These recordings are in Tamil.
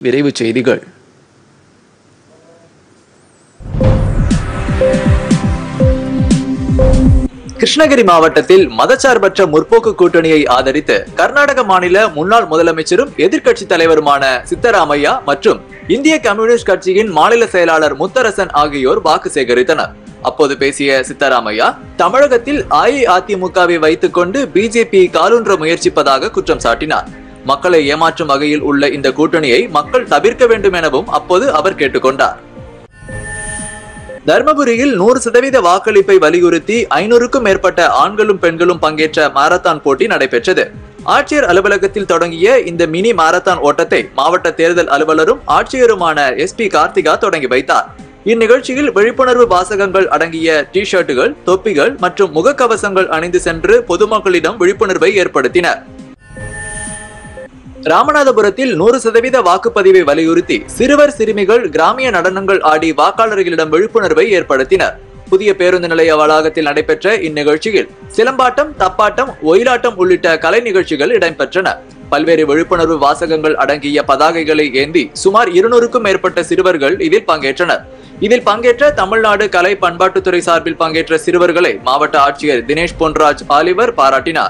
விரைவுச் செய்திகள் கிருஷ்ணகிரி மாவட்டத்தில் மதச்சார்பற்ற முற்போக்கு கூட்டணியை ஆதரித்து கர்நாடக மாநில முன்னாள் முதலமைச்சரும் எதிர்க்கட்சி தலைவருமான சித்தராமையா மற்றும் இந்திய கம்யூனிஸ்ட் கட்சியின் மாநில செயலாளர் முத்தரசன் ஆகியோர் வாக்கு சேகரித்தனர் அப்போது பேசிய சித்தராமையா தமிழகத்தில் அஇஅதிமுகவை வைத்துக் கொண்டு பிஜேபி காலூன்ற முயற்சிப்பதாக குற்றம் சாட்டினார் மக்களை ஏமாற்றும் வகையில் உள்ள இந்த கூட்டணியை மக்கள் தவிர்க்க வேண்டும் எனவும் அப்போது அவர் கேட்டுக்கொண்டார் தர்மபுரியில் நூறு சதவீத வாக்களிப்பை வலியுறுத்தி ஐநூறுக்கும் மேற்பட்ட ஆண்களும் பெண்களும் பங்கேற்ற மாரத்தான் போட்டி நடைபெற்றது ஆட்சியர் அலுவலகத்தில் தொடங்கிய இந்த மினி மாரத்தான் ஓட்டத்தை மாவட்ட தேர்தல் அலுவலரும் ஆட்சியருமான எஸ் பி கார்த்திகா தொடங்கி வைத்தார் இந்நிகழ்ச்சியில் விழிப்புணர்வு வாசகங்கள் அடங்கிய டி ஷர்ட்டுகள் தொப்பிகள் மற்றும் முகக்கவசங்கள் அணிந்து சென்று பொதுமக்களிடம் விழிப்புணர்வை ஏற்படுத்தினர் ராமநாதபுரத்தில் நூறு சதவீத வாக்குப்பதிவை வலியுறுத்தி சிறுவர் சிறுமிகள் கிராமிய நடனங்கள் ஆடி வாக்காளர்களிடம் விழிப்புணர்வை ஏற்படுத்தினர் புதிய பேருந்து நிலைய வளாகத்தில் நடைபெற்ற இந்நிகழ்ச்சியில் சிலம்பாட்டம் தப்பாட்டம் ஒயிலாட்டம் உள்ளிட்ட கலை நிகழ்ச்சிகள் இடம்பெற்றன பல்வேறு விழிப்புணர்வு வாசகங்கள் அடங்கிய பதாகைகளை ஏந்தி சுமார் இருநூறுக்கும் மேற்பட்ட சிறுவர்கள் இதில் பங்கேற்றனர் இதில் பங்கேற்ற தமிழ்நாடு கலை பண்பாட்டுத்துறை சார்பில் பங்கேற்ற சிறுவர்களை மாவட்ட ஆட்சியர் தினேஷ் பொன்ராஜ் ஆலிவர் பாராட்டினார்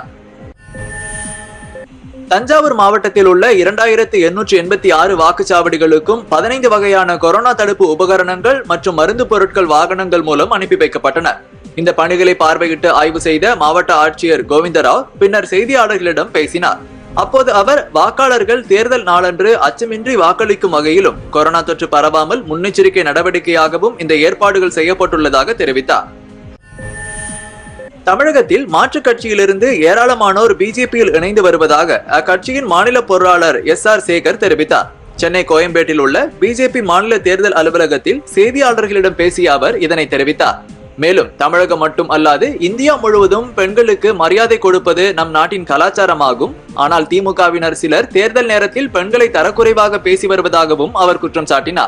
தஞ்சாவூர் மாவட்டத்தில் உள்ள இரண்டாயிரத்தி எண்ணூற்றி எண்பத்தி ஆறு வாக்குச்சாவடிகளுக்கும் பதினைந்து வகையான கொரோனா தடுப்பு உபகரணங்கள் மற்றும் மருந்து பொருட்கள் வாகனங்கள் மூலம் அனுப்பி வைக்கப்பட்டன இந்த பணிகளை பார்வையிட்டு ஆய்வு செய்த மாவட்ட ஆட்சியர் கோவிந்தராவ் பின்னர் செய்தியாளர்களிடம் பேசினார் அப்போது அவர் வாக்காளர்கள் தேர்தல் நாளன்று அச்சமின்றி வாக்களிக்கும் வகையிலும் கொரோனா தொற்று பரவாமல் முன்னெச்சரிக்கை நடவடிக்கையாகவும் இந்த ஏற்பாடுகள் செய்யப்பட்டுள்ளதாக தெரிவித்தார் தமிழகத்தில் மாற்றுக் கட்சியிலிருந்து ஏராளமானோர் பிஜேபியில் இணைந்து வருவதாக அக்கட்சியின் மாநில பொருளாளர் எஸ் ஆர் சேகர் தெரிவித்தார் சென்னை கோயம்பேட்டில் உள்ள பிஜேபி மாநில தேர்தல் அலுவலகத்தில் செய்தியாளர்களிடம் பேசிய அவர் இதனை தெரிவித்தார் மேலும் தமிழகம் மட்டும் அல்லாது இந்தியா முழுவதும் பெண்களுக்கு மரியாதை கொடுப்பது நம் நாட்டின் கலாச்சாரமாகும் ஆனால் திமுகவினர் சிலர் தேர்தல் நேரத்தில் பெண்களை தரக்குறைவாக பேசி வருவதாகவும் அவர் குற்றம் சாட்டினார்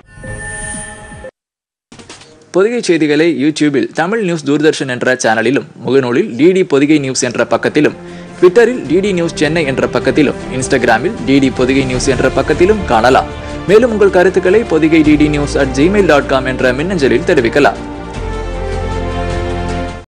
பொதிகை செய்திகளை யூடியூபில் தமிழ் நியூஸ் தூர்தர்ஷன் என்ற சேனலிலும் முகநூலில் டிடி பொதிகை நியூஸ் என்ற பக்கத்திலும் ட்விட்டரில் டிடி நியூஸ் சென்னை என்ற பக்கத்திலும் இன்ஸ்டாகிராமில் டிடி பொதிகை நியூஸ் என்ற பக்கத்திலும் காணலாம் மேலும் உங்கள் கருத்துக்களை Podhigai DD news at Gmail dot com என்ற மின்னஞ்சலில் தெரிவிக்கலாம்